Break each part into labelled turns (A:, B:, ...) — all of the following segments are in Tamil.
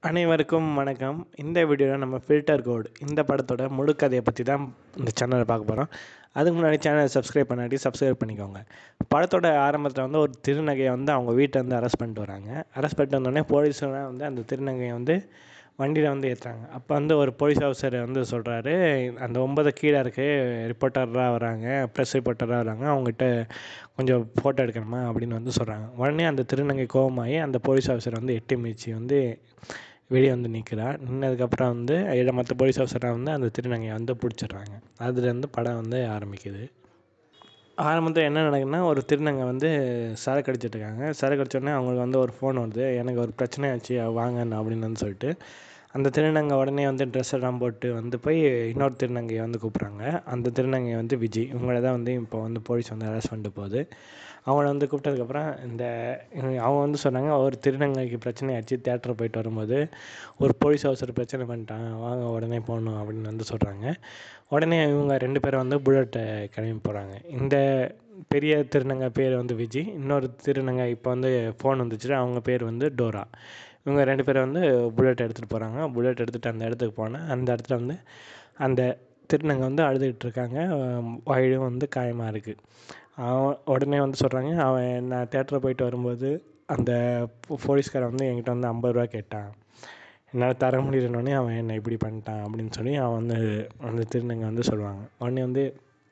A: அனைவருக்கும் வணக்கம் இந்த வீடியோவில் நம்ம ஃபில்டர் கோட் இந்த படத்தோட முழு கதையை பற்றி தான் இந்த சேனலில் பார்க்க போகிறோம் அதுக்கு முன்னாடி சேனலை சப்ஸ்கிரைப் பண்ணாட்டி சப்ஸ்கிரைப் பண்ணிக்கோங்க படத்தோட ஆரம்பத்தில் வந்து ஒரு திருநங்கையை வந்து அவங்க வீட்டை வந்து அரெஸ்ட் பண்ணிட்டு வராங்க அரெஸ்ட் பண்ணிட்டு வந்தோடனே போலீஸ்லாம் வந்து அந்த திருநங்கையை வந்து வண்டியில் வந்து ஏற்றுறாங்க அப்போ வந்து ஒரு போலீஸ் ஆஃபீஸர் வந்து சொல்கிறாரு அந்த ஒன்பது கீழே இருக்குது ரிப்போர்ட்டராக வராங்க ப்ரெஸ் ரிப்போர்ட்டராக வராங்க அவங்ககிட்ட கொஞ்சம் ஃபோட்டோ எடுக்கணுமா அப்படின்னு வந்து சொல்கிறாங்க உடனே அந்த திருநங்கை கோபமாகி அந்த போலீஸ் ஆஃபீஸர் வந்து எட்டி மிதிச்சு வந்து வெளியே வந்து நிற்கிறா நின்னதுக்கப்புறம் வந்து இதை மற்ற போலீஸ் ஆஃபீஸராக வந்து அந்த திருநங்கையை வந்து பிடிச்சிடுறாங்க அதுலேருந்து படம் வந்து ஆரம்பிக்குது ஆரம்பத்தில் என்ன நடக்குதுன்னா ஒரு திருநங்கை வந்து சரக்கு அடிச்சிட்டு இருக்காங்க சரக்கு அடிச்சோடனே அவங்களுக்கு வந்து ஒரு ஃபோன் வருது எனக்கு ஒரு பிரச்சனை ஆச்சு வாங்க அப்படின்னு வந்து சொல்லிட்டு அந்த திருநங்கை உடனே வந்து ட்ரெஸ் எல்லாம் போட்டு வந்து போய் இன்னொரு திருநங்கையை வந்து கூப்பிட்றாங்க அந்த திருநங்கை வந்து விஜய் இவங்கள தான் வந்து இப்போ வந்து போலீஸ் வந்து அரெஸ்ட் பண்ணிட்டு போகுது அவங்கள வந்து கூப்பிட்டதுக்கப்புறம் இந்த அவங்க வந்து சொன்னாங்க ஒரு திருநங்கைக்கு பிரச்சனை ஆச்சு தேட்டர் போயிட்டு வரும்போது ஒரு போலீஸ் ஆஃபீஸர் பிரச்சனை பண்ணிட்டான் வாங்க உடனே போகணும் அப்படின்னு வந்து சொல்கிறாங்க உடனே இவங்க ரெண்டு பேரும் வந்து புல்லட்டை கிளம்பி போகிறாங்க இந்த பெரிய திருநங்கை பேர் வந்து விஜய் இன்னொரு திருநங்கை இப்போ வந்து ஃபோன் வந்துச்சு அவங்க பேர் வந்து டோரா இவங்க ரெண்டு பேரும் வந்து புல்லட் எடுத்துகிட்டு போகிறாங்க புல்லட் எடுத்துகிட்டு அந்த இடத்துக்கு போனால் அந்த இடத்துல வந்து அந்த திருநங்கை வந்து அழுதுகிட்டு இருக்காங்க வயிறும் வந்து காயமாக இருக்குது அவன் உடனே வந்து சொல்கிறாங்க அவன் நான் தேட்டரில் போயிட்டு வரும்போது அந்த போலீஸ்காரன் வந்து என்கிட்ட வந்து ஐம்பது ரூபா கேட்டான் என்னால் தர முடியலனோடனே அவன் என்னை இப்படி பண்ணிட்டான் அப்படின்னு சொல்லி அவன் வந்து அந்த திருநங்கை வந்து சொல்லுவாங்க உடனே வந்து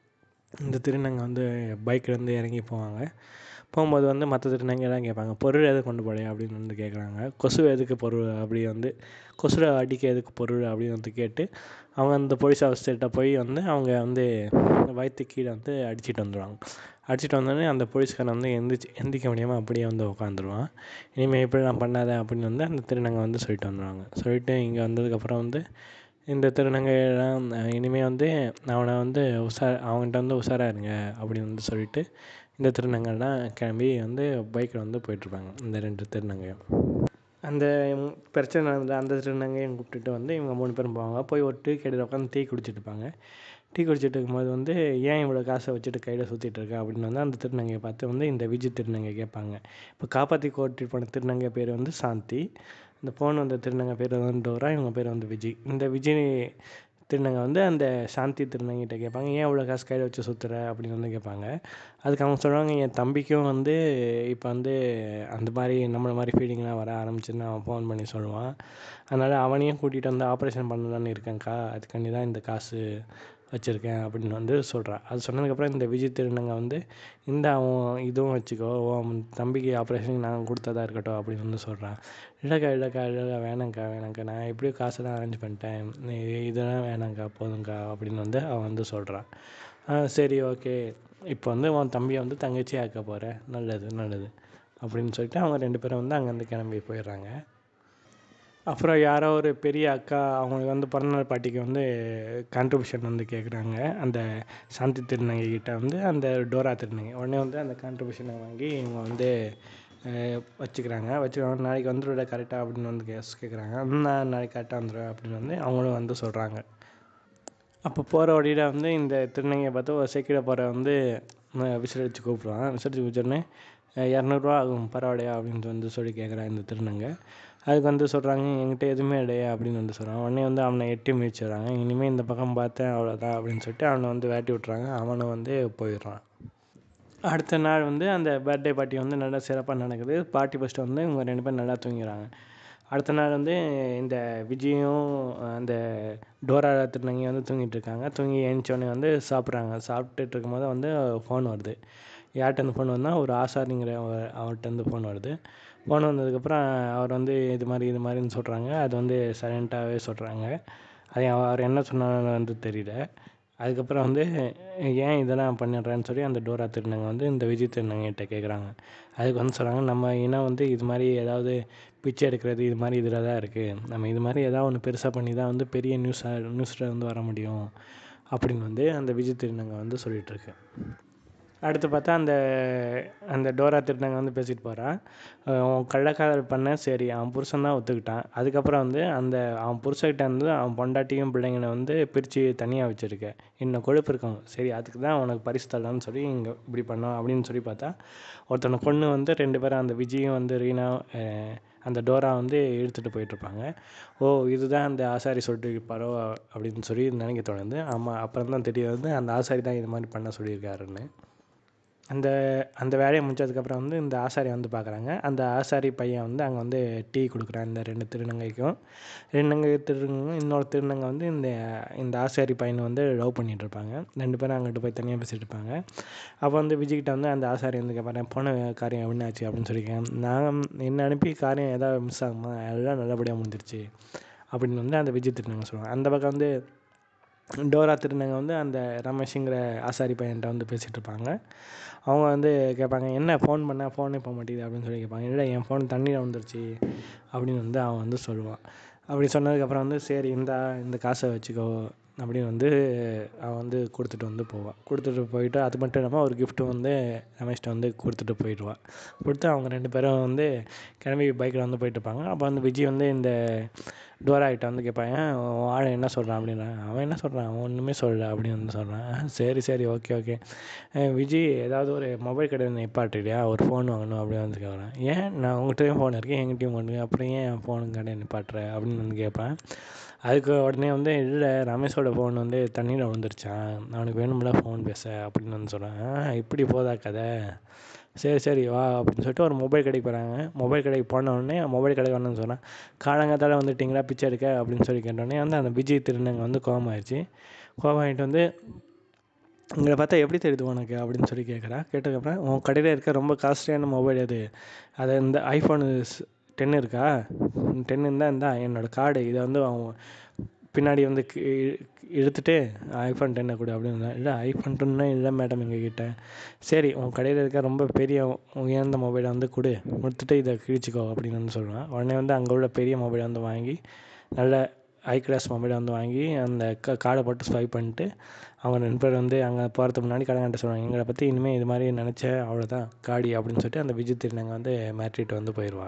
A: இந்த திருநங்கை வந்து பைக்லேருந்து இறங்கி போவாங்க போகும்போது வந்து மற்ற திருநங்கைலாம் கேட்பாங்க பொருள் எது கொண்டு போலையா அப்படின்னு வந்து கேட்குறாங்க கொசு எதுக்கு பொருள் அப்படி வந்து கொசுரை அடிக்க எதுக்கு பொருள் அப்படின்னு வந்து கேட்டு அவங்க அந்த போலீஸ் ஆஃபீஸர்கிட்ட போய் வந்து அவங்க வந்து வயிற்று கீழே வந்து அடிச்சுட்டு வந்துடுவாங்க அடிச்சுட்டு வந்தோடனே அந்த போலீஸ்காரன் வந்து எந்திரிச்சு எந்திரிக்க முடியாமல் அப்படியே வந்து உட்காந்துருவான் இனிமேல் இப்படி நான் பண்ணாத அப்படின்னு வந்து அந்த திருநங்கை வந்து சொல்லிட்டு வந்துடுவாங்க சொல்லிட்டு இங்கே வந்ததுக்கப்புறம் வந்து இந்த திருநங்கையெல்லாம் இனிமேல் வந்து அவனை வந்து உஷா அவன்கிட்ட வந்து உஷாராக இருங்க அப்படின்னு வந்து சொல்லிட்டு இந்த திருநங்கைலாம் கிளம்பி வந்து பைக்கில் வந்து போயிட்டுருப்பாங்க இந்த ரெண்டு திருநங்கையும் அந்த பிரச்சனை நடந்த அந்த திருநங்கையும் கூப்பிட்டுட்டு வந்து இவங்க மூணு பேரும் போவாங்க போய் ஒரு டீ கடையில் உட்காந்து டீ குடிச்சிட்டு இருப்பாங்க டீ குடிச்சிட்டு இருக்கும்போது வந்து ஏன் இவ்வளோ காசை வச்சுட்டு கையில் சுற்றிட்டு இருக்க அப்படின்னு வந்து அந்த திருநங்கையை பார்த்து வந்து இந்த விஜய் திருநங்கை கேட்பாங்க இப்போ காப்பாற்றி கோட்டிட்டு போன திருநங்கை பேர் வந்து சாந்தி இந்த ஃபோன் வந்த திருநங்கை பேர் வந்து டோரா இவங்க பேர் வந்து விஜய் இந்த விஜய் திருநங்கை வந்து அந்த சாந்தி திருநங்கிட்ட கேட்பாங்க ஏன் இவ்வளோ காசு கையில் வச்சு சுற்றுற அப்படின்னு வந்து கேட்பாங்க அதுக்கு அவங்க சொல்லுவாங்க என் தம்பிக்கும் வந்து இப்போ வந்து அந்த மாதிரி நம்மளை மாதிரி ஃபீலிங்லாம் வர ஆரம்பிச்சுன்னு அவன் ஃபோன் பண்ணி சொல்லுவான் அதனால் அவனையும் கூட்டிகிட்டு வந்து ஆப்ரேஷன் பண்ணலான்னு இருக்கேன்க்கா அதுக்காண்டி தான் இந்த காசு வச்சுருக்கேன் அப்படின்னு வந்து சொல்கிறான் அது சொன்னதுக்கப்புறம் இந்த விஜய் திருநங்கை வந்து இந்த அவன் இதுவும் வச்சுக்கோ உன் தம்பிக்கு ஆப்ரேஷனுக்கு நாங்கள் கொடுத்ததா இருக்கட்டும் அப்படின்னு வந்து சொல்கிறான் இல்லைக்கா இல்லைக்கா இல்லைக்கா வேணாங்க்கா வேணாங்க்கா நான் எப்படியும் காசெல்லாம் அரேஞ்ச் பண்ணிட்டேன் நீ இதெல்லாம் வேணாங்க்கா போதுங்க்கா அப்படின்னு வந்து அவன் வந்து சொல்கிறான் சரி ஓகே இப்போ வந்து உன் தம்பியை வந்து தங்கச்சி ஆக்க போகிற நல்லது நல்லது அப்படின்னு சொல்லிட்டு அவங்க ரெண்டு பேரும் வந்து அங்கேருந்து கிளம்பி போயிடுறாங்க அப்புறம் யாரோ ஒரு பெரிய அக்கா அவங்களுக்கு வந்து பிறந்தநாள் பாட்டிக்கு வந்து கான்ட்ரிபியூஷன் வந்து கேட்குறாங்க அந்த சாந்தி திருநங்கை கிட்ட வந்து அந்த டோரா திருநங்கை உடனே வந்து அந்த கான்ட்ரிபியூஷனை வாங்கி இவங்க வந்து வச்சுக்கிறாங்க வச்சுக்கிறாங்க நாளைக்கு வந்துடுவிட கரெக்டாக அப்படின்னு வந்து கேஸ் கேட்குறாங்க நான் நாளைக்கு கரெக்டாக வந்துடுவேன் அப்படின்னு வந்து அவங்களும் வந்து சொல்கிறாங்க அப்போ போகிற வழியில் வந்து இந்த திருநங்கையை பார்த்து ஒரு சைக்கிளை போகிற வந்து விசிலடிச்சு கூப்பிடுவான் விசிலடிச்சு கூப்பிட்டோடனே இரநூறுவா ஆகும் பரவாயில்லையா அப்படின்னு வந்து சொல்லி கேட்குறான் இந்த திருநங்கை அதுக்கு வந்து சொல்கிறாங்க என்கிட்ட எதுவுமே இல்லையா அப்படின்னு வந்து சொல்கிறான் உடனே வந்து அவனை எட்டி மிதிச்சிடுறாங்க இனிமேல் இந்த பக்கம் பார்த்தேன் அவ்வளோதான் அப்படின்னு சொல்லிட்டு அவனை வந்து வேட்டி விட்றாங்க அவனும் வந்து போயிடுறான் அடுத்த நாள் வந்து அந்த பர்த்டே பார்ட்டி வந்து நல்லா சிறப்பாக நடக்குது பார்ட்டி ஃபஸ்ட்டு வந்து இவங்க ரெண்டு பேரும் நல்லா தூங்கிறாங்க அடுத்த நாள் வந்து இந்த விஜயும் அந்த டோரா திருநங்கையும் வந்து தூங்கிட்டு இருக்காங்க தூங்கி எழுந்தோடனே வந்து சாப்பிட்றாங்க சாப்பிட்டுட்டு இருக்கும்போது வந்து ஃபோன் வருது யார்கிட்ட ஃபோன் வந்தால் ஒரு ஆசாரிங்கிற அவர்கிட்ட ஃபோன் வருது ஃபோன் வந்ததுக்கப்புறம் அவர் வந்து இது மாதிரி இது மாதிரின்னு சொல்கிறாங்க அது வந்து சைலண்ட்டாகவே சொல்கிறாங்க அது அவர் என்ன சொன்னான்னு வந்து தெரியல அதுக்கப்புறம் வந்து ஏன் இதெல்லாம் பண்ணிடுறேன்னு சொல்லி அந்த டோரா திருநங்கை வந்து இந்த விஜய் திருநங்கைகிட்ட கேட்குறாங்க அதுக்கு வந்து சொல்கிறாங்க நம்ம இனம் வந்து இது மாதிரி ஏதாவது பிச்சை எடுக்கிறது இது மாதிரி இதில் தான் இருக்குது நம்ம இது மாதிரி ஏதாவது ஒன்று பெருசாக பண்ணி தான் வந்து பெரிய நியூஸாக நியூஸில் வந்து வர முடியும் அப்படின்னு வந்து அந்த விஜய் திருநங்கை வந்து சொல்லிகிட்ருக்கு அடுத்து பார்த்தா அந்த அந்த டோரா திருநங்கை வந்து பேசிட்டு போகிறான் அவன் கள்ளக்காதல் பண்ண சரி அவன் புருஷன் தான் ஒத்துக்கிட்டான் அதுக்கப்புறம் வந்து அந்த அவன் புருஷன்கிட்ட வந்து அவன் பொண்டாட்டியும் பிள்ளைங்களை வந்து பிரித்து தனியாக வச்சுருக்க இன்னும் கொழுப்பு இருக்கும் சரி அதுக்கு தான் உனக்கு பரிசு தரலான்னு சொல்லி இங்கே இப்படி பண்ணோம் அப்படின்னு சொல்லி பார்த்தா ஒருத்தனை பொண்ணு வந்து ரெண்டு பேரும் அந்த விஜயும் வந்து ரீனா அந்த டோரா வந்து இழுத்துட்டு போயிட்டுருப்பாங்க ஓ இதுதான் அந்த ஆசாரி சொல்லிட்டு இருப்பாரோ அப்படின்னு சொல்லி நினைக்க தோணுது ஆமாம் அப்புறம் தான் தெரிய வந்து அந்த ஆசாரி தான் இது மாதிரி பண்ண சொல்லியிருக்காருன்னு அந்த அந்த வேலையை முடிச்சதுக்கப்புறம் வந்து இந்த ஆசாரி வந்து பார்க்குறாங்க அந்த ஆசாரி பையன் வந்து அங்கே வந்து டீ கொடுக்குறான் இந்த ரெண்டு திருநங்கைக்கும் ரெண்டு திருநங்கைக்கும் இன்னொரு திருநங்கை வந்து இந்த இந்த ஆசாரி பையனை வந்து லவ் பண்ணிட்டு இருப்பாங்க ரெண்டு பேரும் அங்கிட்டு போய் தனியாக பேசிட்டு இருப்பாங்க அப்போ வந்து விஜய்கிட்ட வந்து அந்த ஆசாரி வந்து கேட்பாரு போன காரியம் என்னாச்சு அப்படின்னு சொல்லியிருக்கேன் நான் என்ன அனுப்பி காரியம் ஏதாவது மிஸ் ஆகுமா எல்லாம் நல்லபடியாக முடிஞ்சிருச்சு அப்படின்னு வந்து அந்த விஜய் திருநங்கை சொல்லுவாங்க அந்த பக்கம் வந்து டோரா திருநங்கை வந்து அந்த ரமேஷுங்கிற ஆசாரி பையன்கிட்ட வந்து பேசிகிட்டு இருப்பாங்க அவங்க வந்து கேட்பாங்க என்ன ஃபோன் பண்ணால் ஃபோனே போக மாட்டேங்குது அப்படின்னு சொல்லி கேட்பாங்க இல்லை என் ஃபோன் தண்ணியில் வந்துருச்சு அப்படின்னு வந்து அவன் வந்து சொல்லுவான் அப்படி சொன்னதுக்கப்புறம் வந்து சரி இந்தா இந்த காசை வச்சுக்கோ அப்படின்னு வந்து அவன் வந்து கொடுத்துட்டு வந்து போவான் கொடுத்துட்டு போயிட்டு அது மட்டும் இல்லாமல் ஒரு கிஃப்ட்டு வந்து ரமேஷ்கிட்ட வந்து கொடுத்துட்டு போயிடுவான் கொடுத்து அவங்க ரெண்டு பேரும் வந்து கிளம்பி பைக்கில் வந்து போயிட்டு இருப்பாங்க அப்போ வந்து விஜய் வந்து இந்த டோரா கிட்ட வந்து கேட்பாங்க உன் ஆளை என்ன சொல்கிறான் அப்படின்றான் அவன் என்ன சொல்கிறான் அவன் ஒன்றுமே சொல்லல அப்படின்னு வந்து சொல்கிறான் சரி சரி ஓகே ஓகே விஜய் ஏதாவது ஒரு மொபைல் கடை நிப்பாட்டுறியா ஒரு ஃபோன் வாங்கணும் அப்படின்னு வந்து கேட்குறான் ஏன் நான் உங்கள்கிட்டயும் ஃபோன் இருக்குது எங்கிட்டையும் ஃபோன் இருக்குது அப்புறம் ஏன் என் ஃபோன் கடை நிப்பாட்டுற அப்படின்னு வந்து கேட்பேன் அதுக்கு உடனே வந்து இல்லை ரமேஷோட ஃபோன் வந்து தண்ணியில் விழுந்துருச்சான் அவனுக்கு வேணும்ல ஃபோன் பேச அப்படின்னு வந்து சொல்கிறேன் இப்படி போதா கதை சரி சரி வா அப்படின்னு சொல்லிட்டு ஒரு மொபைல் கடைக்கு போகிறாங்க மொபைல் கடைக்கு போன உடனே மொபைல் கடைக்கு வரணும்னு சொன்னேன் காலங்காத்தால வந்துட்டிங்களா பிச்சை எடுக்க அப்படின்னு சொல்லி கேட்டோடனே வந்து அந்த விஜய் திருநங்கை வந்து கோவமாயிடுச்சு கோவமாயிட்டு வந்து உங்களை பார்த்தா எப்படி தெரியுது உனக்கு அப்படின்னு சொல்லி கேட்குறா கேட்டதுக்கப்புறம் உன் கடையில் இருக்க ரொம்ப காஸ்ட்லியான மொபைல் எது அது இந்த ஐஃபோனு டென் இருக்கா டென் இருந்தால் இருந்தா என்னோடய கார்டு இதை வந்து அவன் பின்னாடி வந்து கி- இழுத்துட்டு ஐஃபோன் டென்னை கொடு அப்படின்னு இல்லை ஐஃபோன் டென்னு இல்லை மேடம் எங்ககிட்ட சரி உன் கடையில் இருக்க ரொம்ப பெரிய உயர்ந்த மொபைலை வந்து கொடு கொடுத்துட்டு இதை கிழிச்சிக்கோ அப்படின்னு வந்து சொல்லுவேன் உடனே வந்து அங்கே உள்ள பெரிய மொபைலை வந்து வாங்கி நல்ல ஹை கிளாஸ் மொபைலை வந்து வாங்கி அந்த க கார்டை போட்டு ஸ்வைப் பண்ணிட்டு அவங்க ரெண்டு பேர் வந்து அங்கே போகிறதுக்கு முன்னாடி கடைக்காண்ட சொல்லுவாங்க எங்களை பற்றி இனிமேல் இது மாதிரி நினச்ச அவ்வளோதான் காடி அப்படின்னு சொல்லிட்டு அந்த விஜய் திருநங்கை வந்து மாற்றிட்டு வந்து போயிடுவா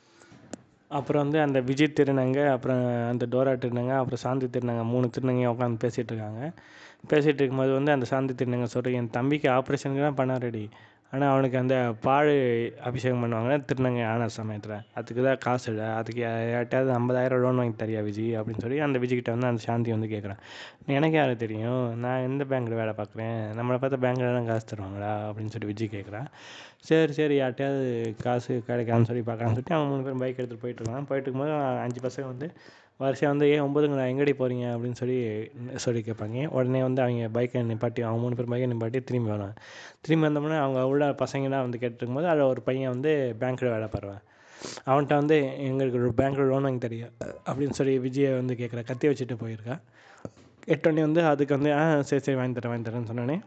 A: அப்புறம் வந்து அந்த விஜய் திருநங்கை அப்புறம் அந்த டோரா திருநங்கை அப்புறம் சாந்தி திருநங்கை மூணு திருநங்கையும் உட்காந்து பேசிகிட்டு இருக்காங்க பேசிகிட்டு இருக்கும்போது வந்து அந்த சாந்தி திருநங்கை சொல்கிறேன் என் தம்பிக்கு ஆப்ரேஷனுக்கு தான் பண்ண ரெடி ஆனால் அவனுக்கு அந்த பால் அபிஷேகம் பண்ணுவாங்க திருநங்கை ஆன சமயத்தில் அதுக்கு தான் காசு இல்லை அதுக்கு யா- யார்கிட்டயாவது ஐம்பதாயிரம் லோன் வாங்கி தரியா விஜய் அப்படின்னு சொல்லி அந்த விஜய்கிட்ட வந்து அந்த சாந்தி வந்து கேட்குறான் எனக்கு யாரு தெரியும் நான் எந்த பேங்க்கில் வேலை பார்க்குறேன் நம்மளை பார்த்தா பேங்க்கில் தான் காசு தருவாங்களா அப்படின்னு சொல்லி விஜய் கேட்குறான் சரி சரி யார்கிட்டயாவது காசு கிடைக்கான்னு சொல்லி பார்க்கலான்னு சொல்லிட்டு அவங்க மூணு பேரும் பைக் எடுத்துகிட்டு போயிட்டு இருக்கான் போயிட்டு இருக்கும்போது அஞ்சு பசங்க வந்து வரிசையாக வந்து ஏன் ஒம்பதுங்களா எங்கடி போகிறீங்க அப்படின்னு சொல்லி சொல்லி கேட்பாங்க உடனே வந்து அவங்க பைக்கை நிப்பாட்டி அவங்க மூணு பேர் பைக்கை நிப்பாட்டி திரும்பி வருவாங்க திரும்பி வந்தோம்னா அவங்க உள்ள பசங்களாம் வந்து கேட்டுருக்கும்போது அதில் ஒரு பையன் வந்து பேங்க்கில் வேலை பாருவேன் அவன்கிட்ட வந்து எங்களுக்கு ஒரு பேங்க்கில் லோன் வாங்கி தரியா அப்படின்னு சொல்லி விஜயை வந்து கேட்குற கத்தி வச்சுட்டு போயிருக்கா கேட்டோடனே வந்து அதுக்கு வந்து ஆ சரி சரி வாங்கி தரேன் வாங்கி தரேன்னு சொன்னோடனே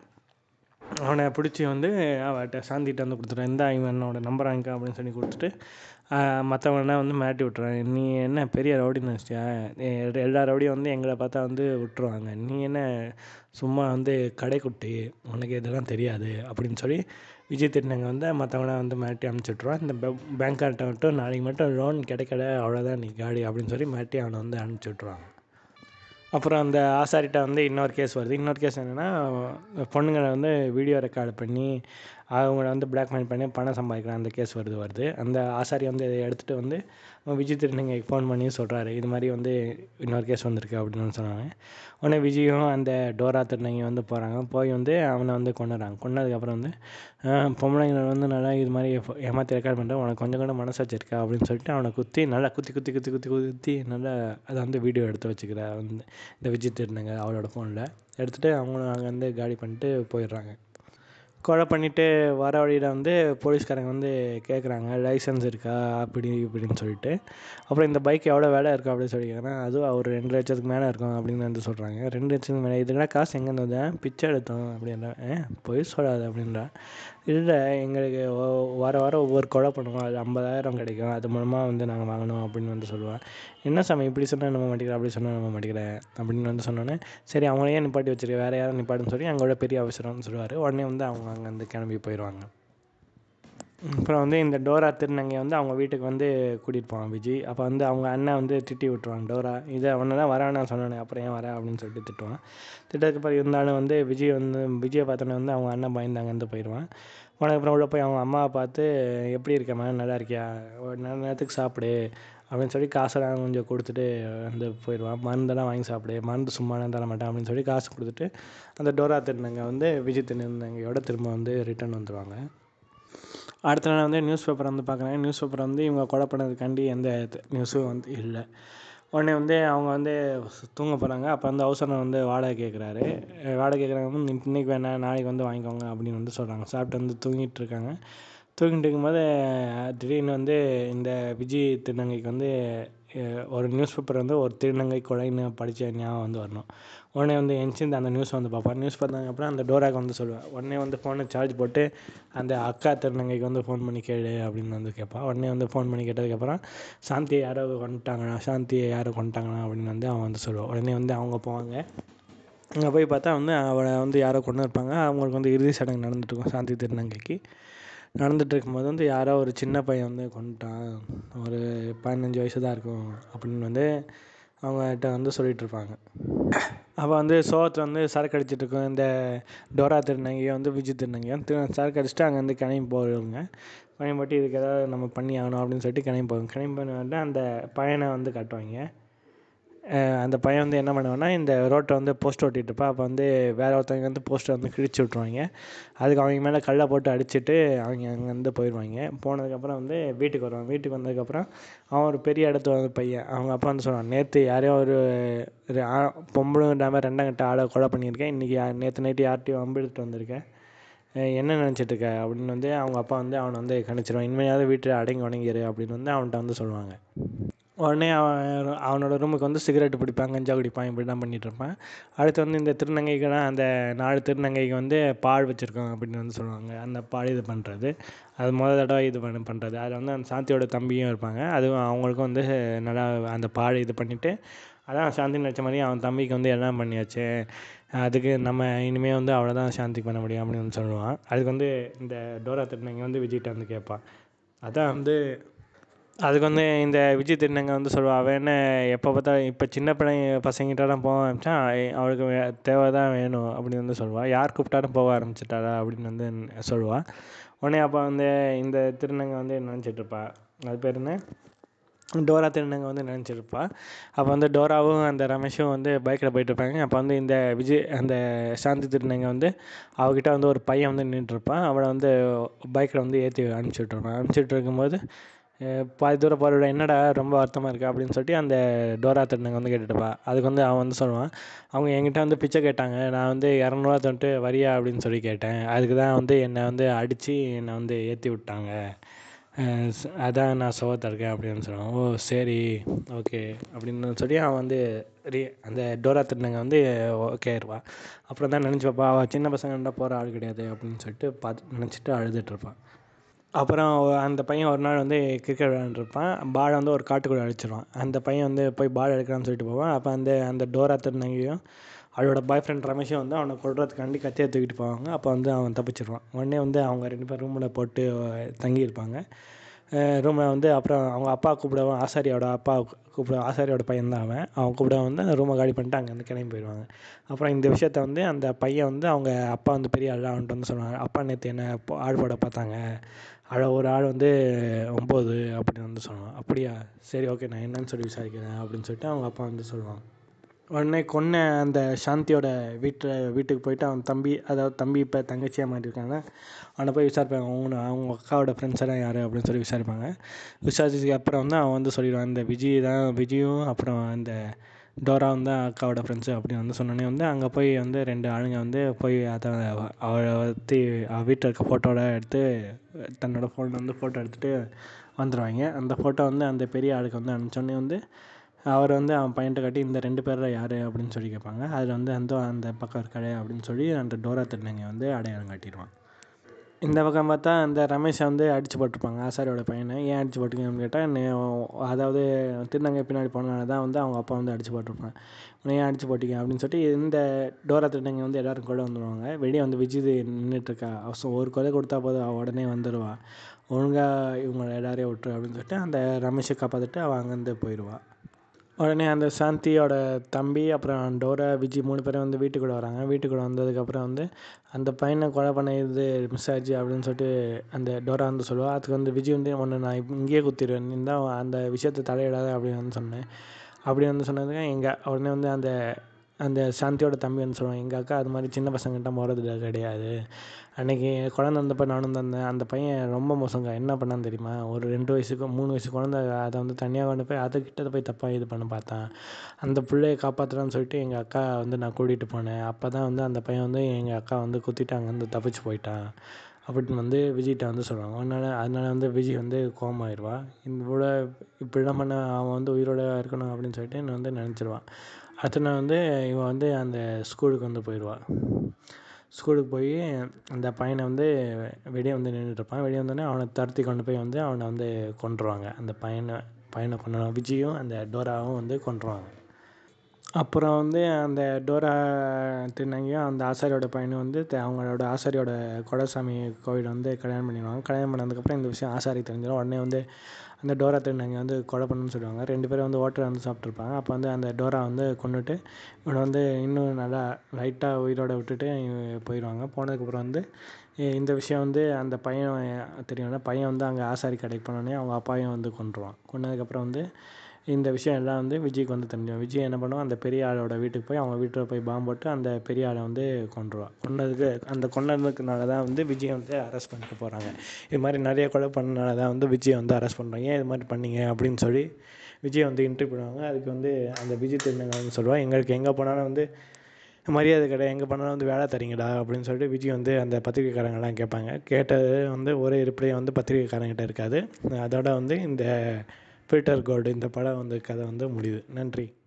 A: அவனை பிடிச்சி வந்து அவட்ட சாந்திகிட்ட வந்து கொடுத்துட்டேன் இந்த இவனோட நம்பர் வாங்கிக்க அப்படின்னு சொல்லி கொடுத்துட்டு மற்றவனா வந்து மாட்டி விட்றான் நீ என்ன பெரிய ரவுடி நினச்சிட்டியா எல்லா ரவுடியும் வந்து எங்களை பார்த்தா வந்து விட்ருவாங்க நீ என்ன சும்மா வந்து கடைக்குட்டி உனக்கு இதெல்லாம் தெரியாது அப்படின்னு சொல்லி விஜய் திருநங்கை வந்து மற்றவனை வந்து மாட்டி அமுச்சு விட்ருவான் இந்த பேங்க்கார்ட்ட மட்டும் நாளைக்கு மட்டும் லோன் கிடைக்கல அவ்வளோதான் நீ காடி அப்படின்னு சொல்லி மாட்டி அவனை வந்து அனுப்பிச்சி விட்ருவாங்க அப்புறம் அந்த ஆசாரிட்ட வந்து இன்னொரு கேஸ் வருது இன்னொரு கேஸ் என்னென்னா பொண்ணுங்களை வந்து வீடியோ ரெக்கார்டு பண்ணி அவங்கள வந்து பிளாக்மெயில் பண்ணி பணம் சம்பாதிக்கிற அந்த கேஸ் வருது வருது அந்த ஆசாரி வந்து இதை எடுத்துகிட்டு வந்து விஜய் திருநங்கைக்கு ஃபோன் பண்ணி சொல்கிறாரு இது மாதிரி வந்து இன்னொரு கேஸ் வந்திருக்கு அப்படின்னு சொன்னாங்க உடனே விஜயும் அந்த டோரா திருநங்கை வந்து போகிறாங்க போய் வந்து அவனை வந்து கொண்டுறாங்க கொண்டதுக்கப்புறம் வந்து "ஆஹ், பொம்பளைங்களை வந்து நல்லா இது மாதிரி ஏ- ஏமாத்தி ரெக்கார்ட் பண்ணுற உனக்கு கொஞ்சம் கூட மனசாட்சி இருக்கா அப்படின்னு சொல்லிட்டு அவனை குத்தி நல்லா குத்தி குத்தி குத்தி குத்தி குத்தி நல்லா அதை வந்து வீடியோ எடுத்து வச்சுக்கிறா வந்து இந்த விஜய் திருநங்கை அவளோட ஃபோனில் எடுத்துகிட்டு அவங்களும் அங்கே வந்து காலி பண்ணிட்டு போயிடுறாங்க கொலை பண்ணிவிட்டு வர வழியில் வந்து போலீஸ்காரங்க வந்து கேட்குறாங்க லைசன்ஸ் இருக்கா அப்படி இப்படின்னு சொல்லிட்டு அப்புறம் இந்த பைக் எவ்வளோ வேலை இருக்கும் அப்படின்னு சொல்லி கேட்குறேன் அதுவும் ஒரு ரெண்டு லட்சத்துக்கு மேலே இருக்கும் அப்படின்னு வந்து சொல்கிறாங்க ரெண்டு லட்சத்துக்கு மேலே இதுக்கெல்லாம் காசு எங்கேருந்து வந்தேன் பிச்சை எடுத்தோம் அப்படின்றா ஏன் பொய் சொல்லாத அப்படின்றா இல்லை எங்களுக்கு ஒ- வார வாரம் ஒவ்வொரு கொலை பண்ணுவோம் அது ஐம்பதாயிரம் கிடைக்கும் அது மூலமாக வந்து நாங்கள் வாங்கணும் அப்படின்னு வந்து சொல்லுவேன் என்ன சாமி இப்படி சொன்னால் நம்ப மாட்டேங்கிற அப்படி சொன்னால் நம்ப மாட்டேங்கிறேன் அப்படின்னு வந்து சொன்னோன்னே சரி அவங்களையே நிப்பாட்டி வச்சிருக்க வேறு யாரும் நிப்பாட்டுன்னு சொல்லி அங்கே உள்ள பெரிய ஆஃபீஸர் சொல்லுவார் உடனே வந்து அவங்க அங்கேருந்து கிளம்பி போயிடுவாங்க அப்புறம் வந்து இந்த டோரா திருநங்கை வந்து அவங்க வீட்டுக்கு வந்து கூட்டிகிட்டு போவான் விஜய் அப்போ வந்து அவங்க அண்ணன் வந்து திட்டி விட்டுருவான் டோரா இதை அவனை தான் வர நான் சொன்னானே அப்புறம் ஏன் வர அப்படின்னு சொல்லிட்டு திட்டுவான் திட்டதுக்கு அப்புறம் இருந்தாலும் வந்து விஜய் வந்து விஜயை பார்த்தோன்னே வந்து அவங்க அண்ணன் பயந்து அங்கேருந்து போயிடுவான் போனதுக்கப்புறம் உள்ளே போய் அவங்க அம்மாவை பார்த்து எப்படி இருக்கம்மா நல்லா இருக்கியா ஒரு நல்ல நேரத்துக்கு சாப்பிடு அப்படின்னு சொல்லி காசெல்லாம் கொஞ்சம் கொடுத்துட்டு வந்து போயிடுவான் மருந்தெல்லாம் வாங்கி சாப்பிடு மருந்து சும்மாலாம் தர மாட்டேன் அப்படின்னு சொல்லி காசு கொடுத்துட்டு அந்த டோரா திருநங்கை வந்து விஜய் திருநங்கையோட திரும்ப வந்து ரிட்டர்ன் வந்துடுவாங்க அடுத்த நாள் வந்து நியூஸ் பேப்பர் வந்து பார்க்குறாங்க நியூஸ் பேப்பர் வந்து இவங்க கொலை பண்ணதுக்காண்டி எந்த நியூஸும் வந்து இல்லை உடனே வந்து அவங்க வந்து தூங்க போகிறாங்க அப்போ வந்து அவசரம் வந்து வாடகை கேட்குறாரு வாடகை கேட்குறாங்க வந்து இன்னைக்கு வேணாம் நாளைக்கு வந்து வாங்கிக்கோங்க அப்படின்னு வந்து சொல்கிறாங்க சாப்பிட்டு வந்து தூங்கிட்டு இருக்காங்க தூங்கிட்டு இருக்கும்போது திடீர்னு வந்து இந்த விஜய் திருநங்கைக்கு வந்து அஹ், ஒரு நியூஸ் பேப்பர் வந்து ஒரு திருநங்கை கொலைன்னு படித்த ஞாபகம் வந்து வரணும் உடனே வந்து எந்திச்சு இந்த அந்த நியூஸ் வந்து பார்ப்பான் நியூஸ் பார்த்தாங்க அப்புறம் அந்த டோராக்கு வந்து சொல்லுவேன் உடனே வந்து ஃபோனை சார்ஜ் போட்டு அந்த அக்கா திருநங்கைக்கு வந்து ஃபோன் பண்ணி கேளு அப்படின்னு வந்து கேட்பான் உடனே வந்து ஃபோன் பண்ணி கேட்டதுக்கப்புறம் சாந்தியை யாரோ கொண்டுட்டாங்கண்ணா சாந்தியை யாரோ கொண்டுட்டாங்கண்ணா அப்படின்னு வந்து அவன் வந்து சொல்லுவான் உடனே வந்து அவங்க போவாங்க அங்கே போய் பார்த்தா வந்து அவளை வந்து யாரோ கொண்டு இருப்பாங்க அவங்களுக்கு வந்து இறுதி சடங்கு நடந்துட்டு இருக்கும் சாந்தி திருநங்கைக்கு நடந்துட்டு இருக்கும்போது வந்து யாரோ ஒரு சின்ன பையன் வந்து கொண்டுட்டான் ஒரு பதினஞ்சு வயசு தான் இருக்கும் அப்படின்னு வந்து அவங்ககிட்ட வந்து சொல்லிட்டு இருப்பாங்க அப்போ வந்து சோகத்தில் வந்து சரக்கு அடிச்சிட்டு இருக்கும் இந்த டோரா திருநங்கையை வந்து விஜய் திருநங்கையும் திரு சரக்கு அடிச்சுட்டு அங்கேருந்து கிளம்பி போடுவாங்க கிளம்பி போட்டு இதுக்கு ஏதாவது நம்ம பண்ணி ஆகணும் அப்படின்னு சொல்லிட்டு கிளம்பி போவாங்க கிளம்பி பண்ண அந்த பையனை வந்து காட்டுவாங்க அஹ் அந்த பையன் வந்து என்ன பண்ணுவான்னா இந்த ரோட்டை வந்து போஸ்ட் ஒட்டிட்டு இருப்பான் அப்போ வந்து வேற ஒருத்தவங்க வந்து போஸ்ட்டை வந்து கிழிச்சு விட்ருவாங்க அதுக்கு அவங்க மேலே கல்லை போட்டு அடிச்சுட்டு அவங்க அங்கேருந்து போயிடுவாங்க போனதுக்கப்புறம் வந்து வீட்டுக்கு வருவான் வீட்டுக்கு வந்ததுக்கப்புறம் அவன் ஒரு பெரிய இடத்து வந்து பையன் அவங்க அப்பா வந்து சொல்லுவான் நேற்று யாரையோ ஒரு ஒரு ஆ- பொம்பளும் இல்லாமல் ரெண்டாங்கிட்ட ஆளை கொலை பண்ணியிருக்கேன் இன்றைக்கி நேற்று நைட்டு யார்கிட்டையும் வம்பு எடுத்துட்டு வந்திருக்கேன் அஹ் என்ன நினச்சிட்டு இருக்க அப்படின்னு வந்து அவங்க அப்பா வந்து அவனை வந்து கணிச்சிருவான் இனிமையாவது வீட்டில் அடங்கி உடங்கிரு அப்படின்னு வந்து அவன்கிட்ட வந்து சொல்லுவாங்க உடனே அவன் அவனோட ரூமுக்கு வந்து சிகரெட் பிடிப்பான் கஞ்சா குடிப்பான் இப்படி தான் பண்ணிட்டு இருப்பான் அடுத்து வந்து இந்த திருநங்கைக்கெல்லாம் அந்த நாலு திருநங்கைக்கு வந்து பால் வச்சுருக்கோம் அப்படின்னு வந்து சொல்லுவாங்க அந்த பால் இது பண்ணுறது அது முதல் தடவை இது பண்ண பண்ணுறது அதில் வந்து அந்த சாந்தியோட தம்பியும் இருப்பாங்க அதுவும் அவங்களுக்கும் வந்து நல்லா அந்த பால் இது பண்ணிவிட்டு அதான் சாந்தி நினச்ச மாதிரி அவன் தம்பிக்கு வந்து எல்லாம் பண்ணியாச்சு அதுக்கு நம்ம இனிமேல் வந்து அவளை தான் சாந்தி பண்ண முடியும் அப்படின்னு வந்து சொல்லுவான் அதுக்கு வந்து இந்த டோரா திருநங்கை வந்து விஜய்கிட்ட வந்து கேட்பான் அதான் வந்து அதுக்கு வந்து இந்த விஜய் திருநங்கை வந்து சொல்லுவா அவன் என்ன எப்போ பார்த்தா இப்போ சின்ன பிள்ளைங்க பசங்கிட்டலாம் போக ஆரம்பிச்சா அவளுக்கு வே- தேவை தான் வேணும் அப்படின்னு வந்து சொல்லுவா யார் கூப்பிட்டாலும் போக ஆரம்பிச்சிட்டாரா அப்படின்னு வந்து சொல்லுவா உடனே அப்போ வந்து இந்த திருநங்கை வந்து நினச்சிட்டு இருப்பா அது பேர் என்ன டோரா திருநங்கை வந்து நினச்சிருப்பா அப்போ வந்து டோராவும் அந்த ரமேஷும் வந்து பைக்கில் போயிட்டு இருப்பாங்க அப்போ வந்து இந்த விஜய் அந்த சாந்தி திருநங்கை வந்து அவகிட்ட வந்து ஒரு பையன் வந்து நின்றுருப்பான் அவளை வந்து பைக்கில் வந்து ஏற்றி அனுப்பிச்சி விட்ருப்பான் அனுப்பிச்சி விட்ருக்கும்போது அஹ் பாதி தூரம் போகிற என்னடா ரொம்ப வருத்தமாக இருக்கா அப்படின்னு சொல்லிட்டு அந்த டோரா திருநங்கை வந்து கேட்டுட்டுப்பா அதுக்கு வந்து அவன் வந்து சொல்லுவான் அவங்க என்கிட்ட வந்து பிச்சை கேட்டாங்க நான் வந்து இரநூறுவா தந்துட்டு வரியா அப்படின்னு சொல்லி கேட்டேன் அதுக்கு தான் வந்து என்னை வந்து அடித்து என்னை வந்து ஏற்றி விட்டாங்க அஹ் ஸ்- அதான் நான் சோகத்தில் இருக்கேன் அப்படின்னு சொல்லுவான் ஓ சரி ஓகே அப்படின்னு சொல்லி அவன் வந்து ரீ அந்த டோரா திருநங்கை வந்து ஓகே ஆயிடுவா அப்புறம் தான் நினச்சி பார்ப்பா அவள் சின்ன பசங்கள்ட்ட போகிற ஆள் கிடையாது அப்படின்னு சொல்லிட்டு பார்த்து நினச்சிட்டு அழுதுட்டு இருப்பான் அப்புறம் ஒ- அந்த பையன் ஒரு நாள் வந்து கிரிக்கெட் விளையாண்டுருப்பான் பால் வந்து ஒரு காட்டுக்குள்ளே அடிச்சிருவான் அந்த பையன் வந்து போய் பால் எடுக்கலாம்னு சொல்லிட்டு போவான் அப்போ அந்த அந்த டோரா திருநங்கையும் அவளோட பாய் ஃப்ரெண்ட் ரமேஷும் வந்து அவனை கொல்றதுக்காண்டி கத்தியை தூக்கிட்டு போவாங்க அப்போ வந்து அவன் தப்பிச்சிருவான் உடனே வந்து அவங்க ரெண்டு பேரும் ரூமில் போட்டு அஹ், தங்கியிருப்பாங்க ரூமில் வந்து அப்புறம் அவங்க அப்பா கூப்பிடவும் ஆசாரியோட அப்பா கூப்பிட ஆசாரியோட பையன் தான் அவன் அவன் கூப்பிட வந்து அந்த ரூமை காலி பண்ணிட்டு அங்கேருந்து கிளம்பி போயிடுவாங்க அப்புறம் இந்த விஷயத்த வந்து அந்த பையன் வந்து அவங்க அப்பா வந்து பெரிய ஆள் அவன்கிட்ட வந்து சொல்லுவாங்க அப்பா நேற்று என்ன போ- ஆடு போட பார்த்தாங்க அதில் ஒரு ஆள் வந்து ஒம்பது அப்படின்னு வந்து சொல்லுவான் அப்படியா சரி ஓகே நான் என்னன்னு சொல்லி விசாரிக்கிறேன் அப்படின்னு சொல்லிட்டு அவங்க அப்பா வந்து சொல்லுவான் உடனே கொன்ன அந்த சாந்தியோட வீட்டில் வீட்டுக்கு போயிட்டு அவன் தம்பி அதாவது தம்பி இப்போ தங்கச்சியாக மாட்டிருக்காங்க அவனை போய் விசாரிப்பாங்க அவங்க அவங்க அக்காவோட ஃப்ரெண்ட்ஸ் எல்லாம் யார் அப்படின்னு சொல்லி விசாரிப்பாங்க விசாரிச்சதுக்கு அப்புறம் வந்து அவன் வந்து சொல்லிடுவான் இந்த விஜய் தான் விஜயும் அப்புறம் இந்த டோராவும் தான் அக்காவோட ஃப்ரெண்ட்ஸு அப்படின்னு வந்து சொன்னோன்னே வந்து அங்கே போய் வந்து ரெண்டு ஆளுங்க வந்து போய் அதை அவளை பற்றி அவள் வீட்டில் இருக்க ஃபோட்டோட எடுத்து தன்னோட ஃபோனில் வந்து ஃபோட்டோ எடுத்துகிட்டு வந்துடுவாங்க அந்த ஃபோட்டோ வந்து அந்த பெரிய ஆளுக்கு வந்து அனுப்பிச்சோன்னே வந்து அவர் வந்து அவன் பையன்கிட்ட காட்டி இந்த ரெண்டு பேரில் யார் அப்படின்னு சொல்லி கேட்பாங்க அதில் வந்து அந்த அந்த பக்கம் இருக்காளே அப்படின்னு சொல்லி அந்த டோரா திருநங்கை வந்து அடையாளம் காட்டிடுவான் இந்த பக்கம் பார்த்தா அந்த ரமேஷை வந்து அடிச்சு போட்டிருப்பாங்க ஆசாரியோட பையனை ஏன் அடிச்சு போட்டிருக்கீங்கன்னு கேட்டால் அதாவது திருநங்கை பின்னாடி போனனால தான் வந்து அவங்க அப்பா வந்து அடிச்சு போட்டிருப்பான் உன்னை ஏன் அடிச்சு போட்டீங்க அப்படின்னு சொல்லிட்டு இந்த டோரா திருநங்கை வந்து எல்லாரும் கொலை வந்துடுவாங்க வெளியே வந்து விஜய் நின்றுட்டுருக்கா அவசரம் ஒரு கொலை கொடுத்தா போதும் அவள் உடனே வந்துடுவா ஒழுங்காக இவங்க எல்லாரையும் விட்டுரு அப்படின்னு சொல்லிட்டு அந்த ரமேஷை காப்பாற்றிட்டு அவள் அங்கேருந்து போயிடுவா உடனே அந்த சாந்தியோட தம்பி அப்புறம் டோரா விஜி மூணு பேரும் வந்து வீட்டுக்குள்ளே வராங்க வீட்டுக்குள்ளே வந்ததுக்கப்புறம் வந்து அந்த பையனை கொலை பண்ண இது மிஸ் ஆச்சு அப்படின்னு சொல்லிட்டு அந்த டோரா வந்து சொல்லுவாள் அதுக்கு வந்து விஜய் வந்து ஒன்று நான் இப் இங்கேயே குத்திடுவேன் நீ தான் அந்த விஷயத்தை தலையிடாத அப்படின்னு வந்து சொன்னேன் அப்படி வந்து சொன்னதுக்கு எங்கள் உடனே வந்து அந்த அந்த சாந்தியோட தம்பி வந்து சொல்லுவான் எங்கள் அக்கா அது மாதிரி சின்ன பசங்கள்கிட்ட போகிறது கிடையாது அன்றைக்கி குழந்த வந்தப்போ நானும் தந்தேன் அந்த பையன் ரொம்ப மோசங்க என்ன பண்ணான்னு தெரியுமா ஒரு ரெண்டு வயசுக்கு மூணு வயசு குழந்த அதை வந்து தனியாக கொண்டு போய் அதை கிட்ட போய் தப்பாக இது பண்ண பார்த்தான் அந்த பிள்ளைய காப்பாற்றலான்னு சொல்லிட்டு எங்கள் அக்கா வந்து நான் கூட்டிகிட்டு போனேன் அப்போ தான் வந்து அந்த பையன் வந்து எங்கள் அக்கா வந்து குத்திட்டாங்க வந்து தப்பிச்சு போயிட்டான் அப்படின்னு வந்து விஜய்கிட்ட வந்து சொல்லுவாங்க அதனால் அதனால வந்து விஜய் வந்து கோமாயிருவா இவ்வளோ இப்படிலாம் பண்ண அவன் வந்து உயிரோட இருக்கணும் அப்படின்னு சொல்லிட்டு நான் வந்து நினச்சிருவான் அடுத்த நாள் வந்து இவன் வந்து அந்த ஸ்கூலுக்கு வந்து போயிடுவாள் ஸ்கூலுக்கு போய் அந்த பையனை வந்து வெளியே வந்து நின்றுட்டுருப்பான் வெளியே வந்தோடனே அவனை துரத்தி கொண்டு போய் வந்து அவனை வந்து கொன்றுவாங்க அந்த பையனை பையனை கொண்டு விஜயும் அந்த டோராவும் வந்து கொன்றுவாங்க அப்புறம் வந்து அந்த டோரா திருநங்கையும் அந்த ஆசாரியோட பையனும் வந்து த- அவங்களோட ஆசாரியோட குலசாமி கோவில் வந்து கல்யாணம் பண்ணிடுவாங்க கல்யாணம் பண்ணதுக்கப்புறம் இந்த விஷயம் ஆசாரி தெரிஞ்சிடும் உடனே வந்து அந்த டோரா திருநங்கை வந்து கொலை பண்ணணும்னு சொல்லுவாங்க ரெண்டு பேரும் வந்து ஹோட்டலில் வந்து சாப்பிட்ருப்பாங்க அப்போ வந்து அந்த டோரா வந்து கொன்னுட்டு இவனை வந்து இன்னும் நல்லா லைட்டாக உயிரோட விட்டுட்டு இவ- போயிடுவாங்க போனதுக்கப்புறம் வந்து இ- இந்த விஷயம் வந்து அந்த பையன் தெரியும்ல பையன் வந்து அங்கே ஆசாரி கடைக்கு போனோடனே அவங்க அப்பாவையும் வந்து கொன்றுவான் கொன்னதுக்கப்புறம் வந்து இந்த விஷயம் எல்லாம் வந்து விஜய்க்கு வந்து தெரிஞ்சிடும் விஜய் என்ன பண்ணுவான் அந்த பெரிய ஆளோட வீட்டுக்கு போய் அவங்க வீட்டில் போய் பாம்பு போட்டு அந்த பெரிய ஆளை வந்து கொன்றுவான் கொன்னதுக்கு அந்த கொன்னதுக்குனால தான் வந்து விஜய் வந்து அரெஸ்ட் பண்ணிட்டு போகிறாங்க இது மாதிரி நிறைய கொலை பண்ணனால தான் வந்து விஜய் வந்து அரெஸ்ட் பண்ணுறாங்க ஏன் இது மாதிரி பண்ணீங்க அப்படின்னு சொல்லி விஜய் வந்து இன்டர்வியூ பண்ணுவாங்க அதுக்கு வந்து அந்த விஜய் திருநங்கை வந்து சொல்லுவாள் எங்களுக்கு எங்கே போனாலும் வந்து மரியாதை கிடையாது எங்கே போனாலும் வந்து வேலை தரீங்கடா அப்படின்னு சொல்லிட்டு விஜய் வந்து அந்த பத்திரிக்கைக்காரங்கெல்லாம் கேட்பாங்க கேட்டது வந்து ஒரே ரிப்ளை வந்து பத்திரிக்கைக்காரங்கிட்ட இருக்காது அதோட வந்து இந்த ஃபில்டர் கோல்டு இந்த படம் வந்து கதை வந்து முடியுது நன்றி